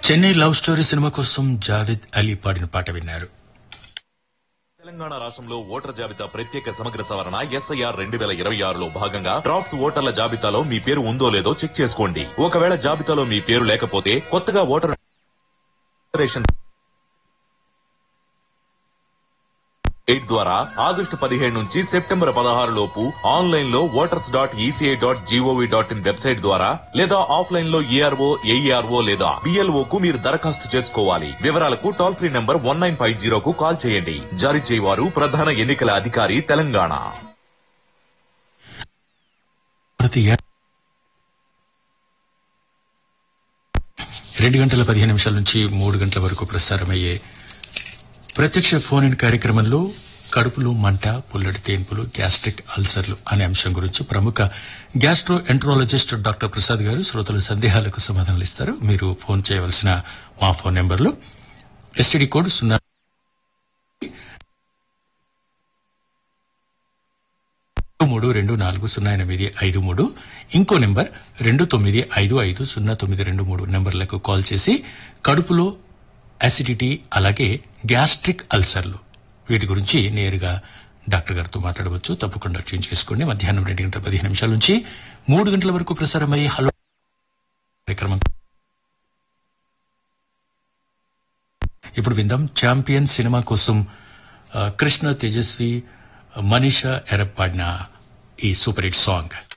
Chennai love story cinema కోసం జావేద్ అలీ పాడిన పాట విన్నారు తెలంగాణ రాష్ట్రంలో ఓటర్ జాబితా ప్రత్యేక సమగ్ర సవరణ ఎస్ఐఆర్ రెండు వేల ఇరవై ఆరులో భాగంగా డ్రాఫ్ట్స్ ఓటర్ల జాబితాలో మీ పేరు ఉందో లేదో చెక్ చేసుకోండి ఒకవేళ జాబితాలో మీ పేరు లేకపోతే కొత్తగా ఓటర్ రిజిస్ట్రేషన్ ఎయిట్ ద్వారా ఆగస్టు పదిహేడు నుంచి సెప్టెంబర్ పదహారు లోపు ఆన్లైన్ లో voters dot ECI dot GOV dot in website ద్వారా లేదా ఆఫ్లైన్ లో ఈఆర్ఓ ఏఈఆర్ఓ లేదా బిఎల్ఓ కు మీరు దరఖాస్తు చేసుకోవాలి వివరాలకు toll free number one nine five జీరోకు కాల్ చేయండి జారీ చేయవారు ప్రధాన ఎన్నికల అధికారి తెలంగాణ ప్రతి ఏ- రెండు గంటల పదిహేను నిమిషాల నుంచి మూడు గంటల వరకు ప్రసారమయ్యే ప్రత్యక్ష ఫోన్ ఇన్ కార్యక్రమంలో కడుపులో మంట పుల్లటి తేన్పులు గ్యాస్ట్రిక్ అల్సర్లు అనే అంశం గురించి ప్రముఖ గ్యాస్ట్రో ఎంట్రాలజిస్ట్ డాక్టర్ ప్రసాద్ గారు శ్రోతల సందేహాలకు సమాధానాలు ఇస్తారు మీరు ఫోన్ చేయవలసిన మా ఫోన్ నెంబర్లు ఎస్టీడీ కోడ్ సున్నా మూడు రెండు నాలుగు సున్నా ఎనిమిది ఐదు మూడు ఇంకో నెంబర్ రెండు తొమ్మిది ఐదు ఐదు సున్నా తొమ్మిది రెండు మూడు నెంబర్లకు కాల్ చేసి కడుపులో అసిడిటీ అలాగే గ్యాస్ట్రిక్ అల్సర్లు వీటి గురించి నేరుగా డాక్టర్ గారితో మాట్లాడవచ్చు తప్పకుండా ట్యూన్ చేసుకోండి మధ్యాహ్నం రెండు గంటల పదిహేను నిమిషాల నుంచి మూడు గంటల వరకు ప్రసారమయ్యే హలో కార్యక్రమం ఇప్పుడు విందాం ఛాంపియన్ సినిమా కోసం ఆ, కృష్ణ తేజస్వి మనీషా ఎరప్ పాడిన ఈ సూపర్ హిట్ సాంగ్